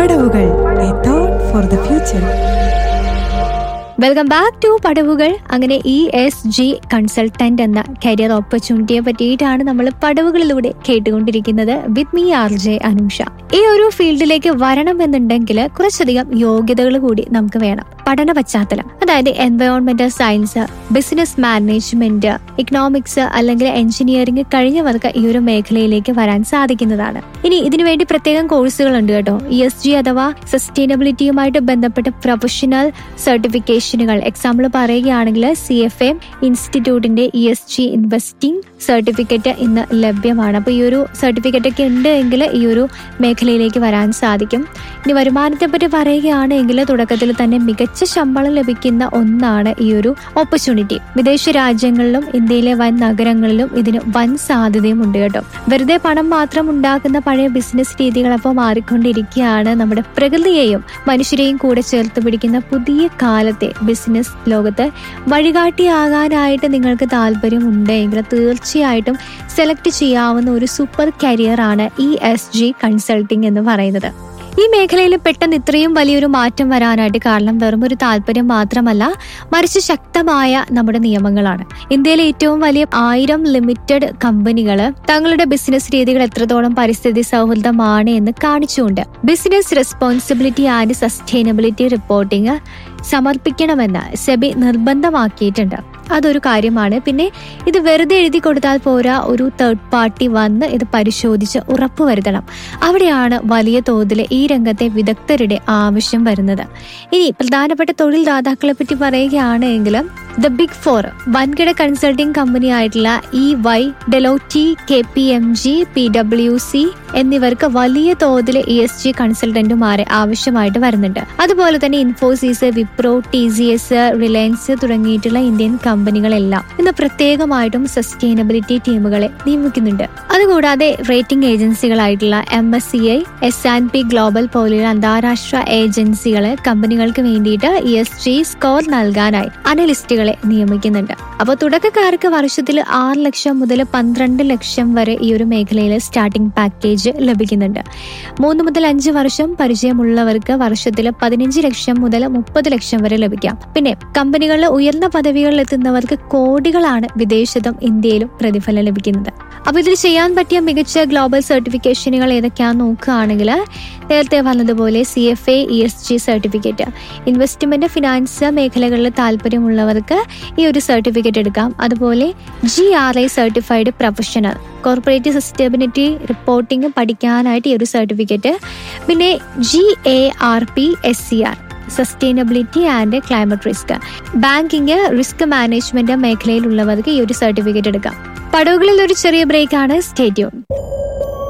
പടവുകൾ a thought for the future welcome back to പടവുകൾ അങ്ങനെ ഇ എസ് ജി കൺസൾട്ടന്റ് എന്ന കരിയർ ഓപ്പർച്യൂണിറ്റിയെ പറ്റിയിട്ടാണ് നമ്മൾ പടവുകളിലൂടെ കേട്ടുകൊണ്ടിരിക്കുന്നത് with me R J Anusha ഈ ഒരു ഫീൽഡിലേക്ക് വരണമെന്നുണ്ടെങ്കിൽ കുറച്ചധികം യോഗ്യതകൾ കൂടി നമുക്ക് വേണം പഠന പശ്ചാത്തലം അതായത് എൻവയോൺമെന്റൽ സയൻസ് ബിസിനസ് മാനേജ്മെന്റ് ഇക്കണോമിക്സ് അല്ലെങ്കിൽ എഞ്ചിനീയറിംഗ് കഴിഞ്ഞവർക്ക് ഈ ഒരു മേഖലയിലേക്ക് വരാൻ സാധിക്കുന്നതാണ് ഇനി ഇതിനുവേണ്ടി പ്രത്യേകം കോഴ്സുകൾ ഉണ്ട് കേട്ടോ ഇ എസ് ജി അഥവാ സസ്റ്റൈനബിലിറ്റിയുമായിട്ട് ബന്ധപ്പെട്ട പ്രൊഫഷണൽ സർട്ടിഫിക്കേഷനുകൾ എക്സാമ്പിൾ പറയുകയാണെങ്കിൽ സി എഫ് എം ഇൻസ്റ്റിറ്റ്യൂട്ടിന്റെ E S G investing certificate ഇന്ന് ലഭ്യമാണ് അപ്പോൾ ഈ ഒരു സർട്ടിഫിക്കറ്റ് ഒക്കെ ഉണ്ട് എങ്കിൽ ഈ ഒരു മേഖലയിലേക്ക് വരാൻ സാധിക്കും ഇനി വരുമാനത്തെ പറ്റി പറയുകയാണെങ്കിൽ തുടക്കത്തിൽ തന്നെ മികച്ച ശമ്പളം ലഭിക്കുന്ന ഒന്നാണ് ഈ ഒരു ഓപ്പർച്യൂണിറ്റി വിദേശ രാജ്യങ്ങളിലും ഇന്ത്യയിലെ വൻ നഗരങ്ങളിലും ഇതിന് വൻ സാധ്യതയും ഉണ്ട് കേട്ടോ വെറുതെ പണം മാത്രം ഉണ്ടാക്കുന്ന പഴയ ബിസിനസ് രീതികൾ അപ്പോൾ മാറിക്കൊണ്ടിരിക്കുകയാണ് നമ്മുടെ പ്രകൃതിയെയും മനുഷ്യരെയും കൂടെ ചേർത്ത് പിടിക്കുന്ന പുതിയ കാലത്തെ ബിസിനസ് ലോകത്ത് വഴികാട്ടിയാകാനായിട്ട് നിങ്ങൾക്ക് താല്പര്യം ഉണ്ടെങ്കിൽ തീർച്ചയായിട്ടും സെലക്ട് ചെയ്യാവുന്ന ഒരു സൂപ്പർ കരിയറാണ് ഇ എസ് ജി കൺസൾട്ടിംഗ് എന്ന് പറയുന്നത് ഈ മേഖലയിൽ പെട്ടെന്ന് ഇത്രയും വലിയൊരു മാറ്റം വരാനായിട്ട് കാരണം വെറും ഒരു താല്പര്യം മാത്രമല്ല മറിച്ച് ശക്തമായ നമ്മുടെ നിയമങ്ങളാണ് ഇന്ത്യയിലെ ഏറ്റവും വലിയ ആയിരം ലിമിറ്റഡ് കമ്പനികൾ തങ്ങളുടെ ബിസിനസ് രീതികൾ എത്രത്തോളം പരിസ്ഥിതി സൗഹൃദമാണ് എന്ന് കാണിച്ചുകൊണ്ട് business responsibility and sustainability reporting സമർപ്പിക്കണമെന്ന് സെബി നിർബന്ധമാക്കിയിട്ടുണ്ട് അതൊരു കാര്യമാണ് പിന്നെ ഇത് വെറുതെ എഴുതി കൊടുത്താൽ പോരാ ഒരു തേർഡ് പാർട്ടി വന്ന് ഇത് പരിശോധിച്ച് ഉറപ്പുവരുത്തണം അവിടെയാണ് വലിയ തോതിൽ ഈ രംഗത്തെ വിദഗ്ധരുടെ ആവശ്യം വരുന്നത് ഇനി പ്രധാനപ്പെട്ട തൊഴിൽ ദാതാക്കളെ പറ്റി പറയുകയാണെങ്കിൽ ദ ബിഗ് ഫോർ വൻകിട കൺസൾട്ടിംഗ് കമ്പനി ആയിട്ടുള്ള E Y Deloitte K P M G P W C എന്നിവർക്ക് വലിയ തോതിൽ ഇ എസ് ജി കൺസൾട്ടന്റുമാരെ ആവശ്യമായിട്ട് വരുന്നുണ്ട് അതുപോലെ തന്നെ Infosys Wipro T C S Reliance തുടങ്ങിയിട്ടുള്ള ഇന്ത്യൻ കമ്പനികളെല്ലാം ഇന്ന് പ്രത്യേകമായിട്ടും സസ്റ്റൈനബിലിറ്റി ടീമുകളെ നിയമിക്കുന്നുണ്ട് അതുകൂടാതെ റേറ്റിംഗ് ഏജൻസികളായിട്ടുള്ള M S C I S and P Global പോലെയുള്ള അന്താരാഷ്ട്ര ഏജൻസികൾ കമ്പനികൾക്ക് വേണ്ടിയിട്ട് ഇ എസ് ജി സ്കോർ നൽകാനായി അനലിസ്റ്റുകളെ നിയമിക്കുന്നുണ്ട് അപ്പോൾ തുടക്കക്കാർക്ക് വർഷത്തിൽ ആറ് ലക്ഷം മുതൽ പന്ത്രണ്ട് ലക്ഷം വരെ ഈ ഒരു മേഖലയിൽ സ്റ്റാർട്ടിംഗ് പാക്കേജ് ലഭിക്കുന്നുണ്ട് മൂന്ന് മുതൽ അഞ്ച് വർഷം പരിചയമുള്ളവർക്ക് വർഷത്തിൽ പതിനഞ്ച് ലക്ഷം മുതൽ മുപ്പത് ലക്ഷം വരെ ലഭിക്കാം പിന്നെ കമ്പനികളിൽ ഉയർന്ന പദവികളിൽ എത്തുന്നവർക്ക് കോടികളാണ് വിദേശത്തും ഇന്ത്യയിലും പ്രതിഫലം ലഭിക്കുന്നത് അപ്പൊ ഇതിൽ ചെയ്യാൻ പറ്റിയ മികച്ച ഗ്ലോബൽ സർട്ടിഫിക്കേഷനുകൾ ഏതൊക്കെയാണെന്ന് നോക്കുകയാണെങ്കിൽ നേരത്തെ പറഞ്ഞതുപോലെ C F A E S G certificate investment finance മേഖലകളിൽ താല്പര്യമുള്ളവർക്ക് ഈ ഒരു സർട്ടിഫിക്കറ്റ് എടുക്കാം അതുപോലെ G R I certified professional corporate sustainability reporting പഠിക്കാനായിട്ട് ഈ ഒരു സർട്ടിഫിക്കറ്റ് പിന്നെ G A R P S C R sustainability and climate risk banking risk management മേഖലയിലുള്ളവർക്ക് ഈ ഒരു സർട്ടിഫിക്കറ്റ് എടുക്കാം പടവുകളിൽ ഒരു ചെറിയ ബ്രേക്ക് ആണ് സ്റ്റേറ്റ്യൂൺ